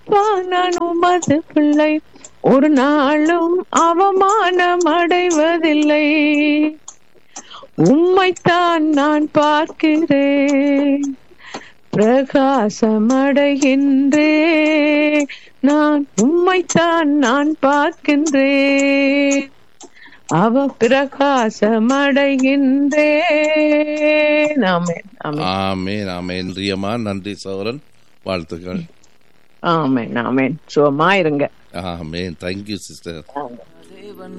அப்பா நான் உமது பிள்ளை ஒரு நாளும் அவமானம் அடைவதில்லை உம்மைத்தான் நான் பார்க்கிறேன் பிரகாசமடைகின்றேன் நான் உம்மைத்தான் நான் பார்க்கின்றேன் அவ பிரகாசமடைகின்றேன் ஆமென் ஆமென் ஆமேன் ஆமேன் ரியமா நன்றி சௌரன் வாழ்த்துக்கள் ஆமென் ஆமென் சுகமா இருங்க ஆமேன் தேங்க்யூ சிஸ்டர் ஆமென். தேவன்